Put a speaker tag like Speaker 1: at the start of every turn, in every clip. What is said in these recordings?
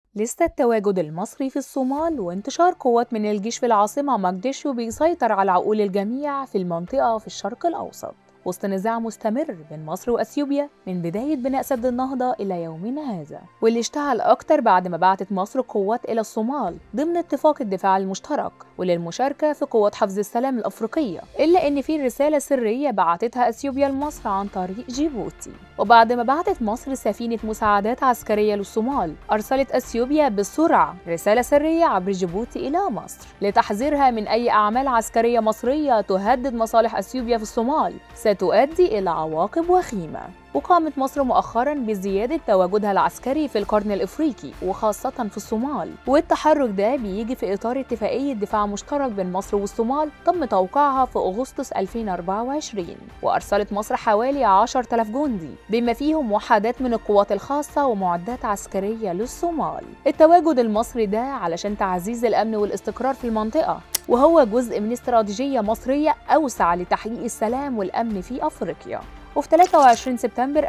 Speaker 1: لسه التواجد المصري في الصومال وانتشار قوات من الجيش في العاصمة مقدشو بيسيطر على عقول الجميع في المنطقة في الشرق الأوسط وسط نزاع مستمر بين مصر واثيوبيا من بدايه بناء سد النهضه الى يومنا هذا واللي اشتعل اكتر بعد ما بعتت مصر قوات الى الصومال ضمن اتفاق الدفاع المشترك وللمشاركه في قوات حفظ السلام الافريقيه الا ان في رساله سريه بعتتها اثيوبيا لمصر عن طريق جيبوتي وبعد ما بعتت مصر سفينه مساعدات عسكريه للصومال ارسلت اثيوبيا بسرعه رساله سريه عبر جيبوتي الى مصر لتحذيرها من اي اعمال عسكريه مصريه تهدد مصالح اثيوبيا في الصومال ستؤدي إلى عواقب وخيمة وقامت مصر مؤخرا بزيادة تواجدها العسكري في القرن الإفريقي وخاصة في الصومال والتحرك ده بيجي في إطار اتفاقية دفاع مشترك بين مصر والصومال تم توقيعها في أغسطس 2024 وأرسلت مصر حوالي 10000 جندي بما فيهم وحدات من القوات الخاصة ومعدات عسكرية للصومال التواجد المصري ده علشان تعزيز الأمن والاستقرار في المنطقة وهو جزء من استراتيجية مصرية أوسع لتحقيق السلام والأمن في أفريقيا وفي 23 سبتمبر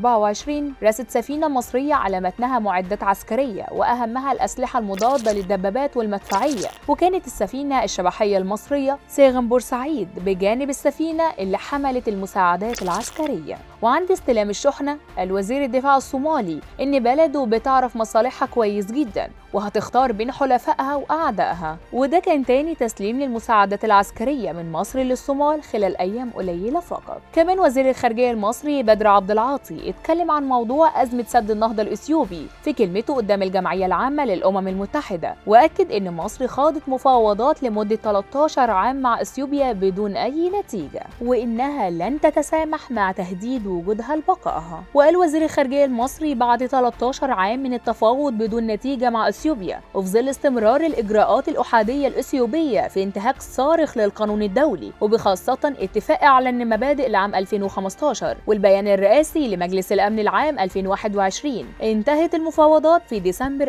Speaker 1: 2024 رست سفينة مصرية على متنها معدات عسكرية وأهمها الأسلحة المضادة للدبابات والمدفعية وكانت السفينة الشبحية المصرية ساغم بورسعيد بجانب السفينة اللي حملت المساعدات العسكرية وعند استلام الشحنة قال وزير الدفاع الصومالي إن بلده بتعرف مصالحها كويس جدا وهتختار بين حلفائها وأعدائها وده كان تاني تسليم للمساعدات العسكرية من مصر للصومال خلال أيام قليلة فقط كمان وزير الخارجية المصري بدر عبد العاطي اتكلم عن موضوع أزمة سد النهضة الإثيوبي في كلمته قدام الجمعية العامة للأمم المتحدة وأكد إن مصر خاضت مفاوضات لمدة 13 عام مع إثيوبيا بدون أي نتيجة وإنها لن تتسامح مع تهديد وجودها لبقائها وقال وزير الخارجية المصري بعد 13 عام من التفاوض بدون نتيجة مع اثيوبيا وفي ظل استمرار الاجراءات الاحاديه الاثيوبيه في انتهاك صارخ للقانون الدولي وبخاصه اتفاق اعلن مبادئ العام 2015 والبيان الرئاسي لمجلس الامن العام 2021 انتهت المفاوضات في ديسمبر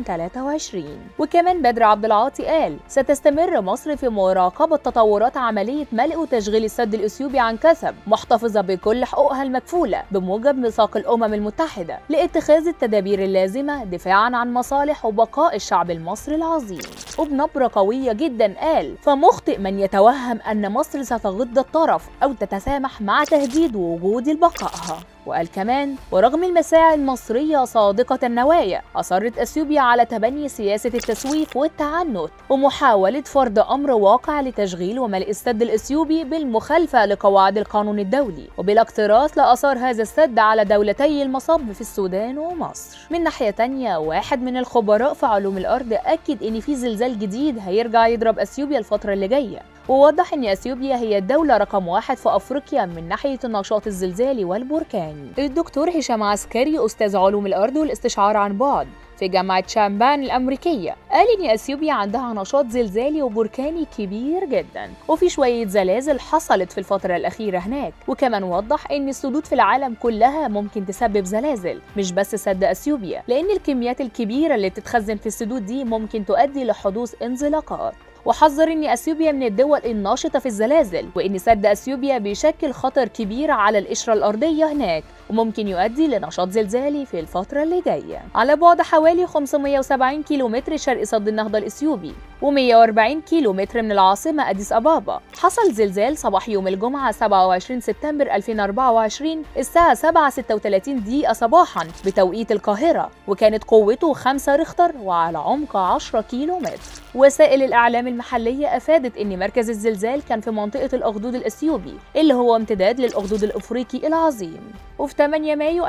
Speaker 1: 2023 وكمان بدر عبد العاطي قال ستستمر مصر في مراقبه تطورات عمليه ملء وتشغيل السد الاثيوبي عن كسب محتفظه بكل حقوقها المكفوله بموجب ميثاق الامم المتحده لاتخاذ التدابير اللازمه دفاعا عن مصالح وبقاء الشعب المصري العظيم وبنبرة قوية جدا قال فمخطئ من يتوهم أن مصر ستغض الطرف أو تتسامح مع تهديد وجود بقائها وقال كمان ورغم المساعي المصرية صادقة النوايا أصرت أثيوبيا على تبني سياسة التسويف والتعنت ومحاولة فرض أمر واقع لتشغيل وملء السد الإثيوبي بالمخالفة لقواعد القانون الدولي وبالاقتراص لآثار هذا السد على دولتي المصب في السودان ومصر من ناحية تانية واحد من الخبراء في علوم الأرض أكد إن في زلزال جديد هيرجع يضرب أثيوبيا الفترة اللي جاية ووضح أن أثيوبيا هي الدولة رقم واحد في أفريقيا من ناحية النشاط الزلزالي والبركاني الدكتور هشام عسكري أستاذ علوم الأرض والاستشعار عن بعد في جامعة شامبان الأمريكية قال إن أثيوبيا عندها نشاط زلزالي وبركاني كبير جدا وفي شوية زلازل حصلت في الفترة الأخيرة هناك وكمان وضح إن السدود في العالم كلها ممكن تسبب زلازل مش بس سد أثيوبيا لأن الكميات الكبيرة اللي بتتخزن في السدود دي ممكن تؤدي لحدوث انزلاقات وحذر ان اثيوبيا من الدول الناشطه في الزلازل وان سد اثيوبيا بيشكل خطر كبير على القشره الارضيه هناك وممكن يؤدي لنشاط زلزالي في الفترة اللي جاية على بعد حوالي 570 كيلومتر شرق سد النهضة الإثيوبي و140 كيلومتر من العاصمة أديس أبابا حصل زلزال صباح يوم الجمعة 27 سبتمبر 2024 الساعة 7:36 دقيقة صباحا بتوقيت القاهرة وكانت قوته 5 ريختر وعلى عمق 10 كيلومتر وسائل الإعلام المحلية أفادت أن مركز الزلزال كان في منطقة الأخدود الأثيوبي اللي هو امتداد للأخدود الأفريقي العظيم وفي 8 مايو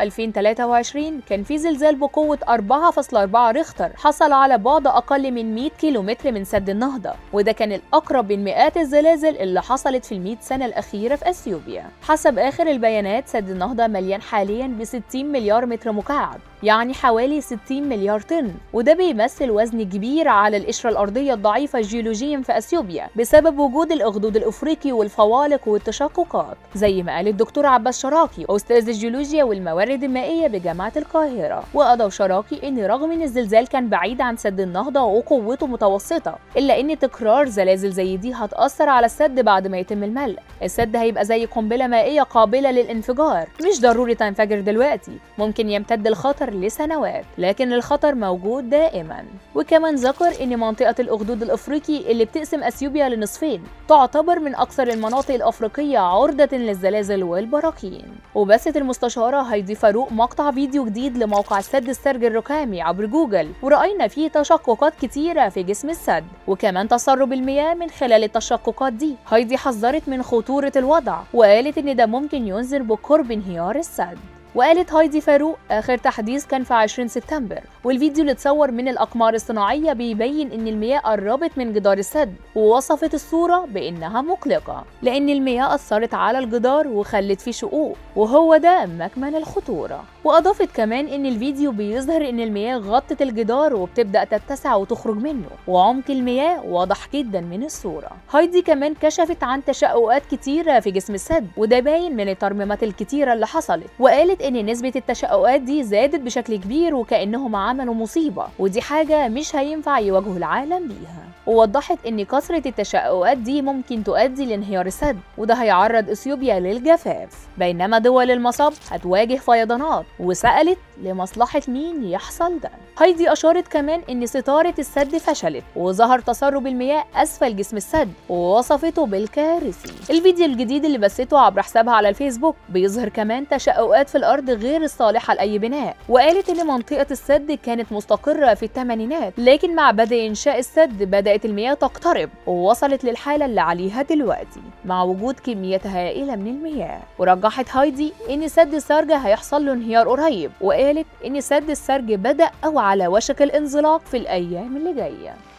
Speaker 1: 2023 كان في زلزال بقوة 4.4 ريختر حصل على بعد أقل من 100 كيلومتر من سد النهضة وده كان الأقرب من مئات الزلازل اللي حصلت في ال100 سنة الأخيرة في أثيوبيا حسب آخر البيانات سد النهضة مليان حاليا ب 60 مليار متر مكعب يعني حوالي 60 مليار طن وده بيمثل وزن كبير على القشرة الأرضية الضعيفة جيولوجيا في أثيوبيا بسبب وجود الأخدود الأفريقي والفوالق والتشققات زي ما قال الدكتور عباس شراكي أستاذ الجيولوجيا والموارد المائية بجامعة القاهرة وأضاف شراكي إن رغم إن الزلزال كان بعيد عن سد النهضة وقوته متوسطة إلا إن تكرار زلازل زي دي هتأثر على السد بعد ما يتم الملء السد هيبقى زي قنبلة مائية قابلة للانفجار مش ضروري تنفجر دلوقتي ممكن يمتد الخطر لسنوات لكن الخطر موجود دائما وكمان ذكر ان منطقة الاخدود الافريقي اللي بتقسم اثيوبيا لنصفين تعتبر من اكثر المناطق الافريقية عرضة للزلازل والبراكين وبثت المستشارة هايدي فاروق مقطع فيديو جديد لموقع السد السرج الركامي عبر جوجل ورأينا فيه تشققات كتيرة في جسم السد وكمان تسرب المياه من خلال التشققات دي هايدي حذرت من خطورة الوضع وقالت ان ده ممكن ينذر بقرب انهيار السد وقالت هايدي فاروق آخر تحديث كان في 20 سبتمبر والفيديو اللي اتصور من الأقمار الصناعية بيبين إن المياه قربت من جدار السد ووصفت الصورة بإنها مقلقة لأن المياه أثرت على الجدار وخلت فيه شقوق وهو ده مكمن الخطورة وأضافت كمان إن الفيديو بيظهر إن المياه غطت الجدار وبتبدأ تتسع وتخرج منه وعمق المياه واضح جدا من الصورة هايدي كمان كشفت عن تشققات كتيرة في جسم السد وده باين من الترميمات الكتيرة اللي حصلت وقالت ان نسبة التشققات دي زادت بشكل كبير وكأنهم عملوا مصيبة ودي حاجة مش هينفع يواجهوا العالم بيها ووضحت ان كثرة التشققات دي ممكن تؤدي لانهيار السد وده هيعرض اثيوبيا للجفاف بينما دول المصاب هتواجه فيضانات وسألت لمصلحة مين يحصل ده هايدي أشارت كمان إن ستارة السد فشلت وظهر تسرب المياه أسفل جسم السد ووصفته بالكارثي الفيديو الجديد اللي بثته عبر حسابها على الفيسبوك بيظهر كمان تشققات في الأرض غير الصالحة لأي بناء وقالت إن منطقة السد كانت مستقرة في الثمانينات لكن مع بدء إنشاء السد بدأت المياه تقترب ووصلت للحالة اللي عليها دلوقتي مع وجود كميات هائلة من المياه ورجحت هايدي إن سد السرج هيحصل له انهيار قريب وقالت إن سد السرج بدأ أو على وشك الانزلاق في الأيام اللي جاية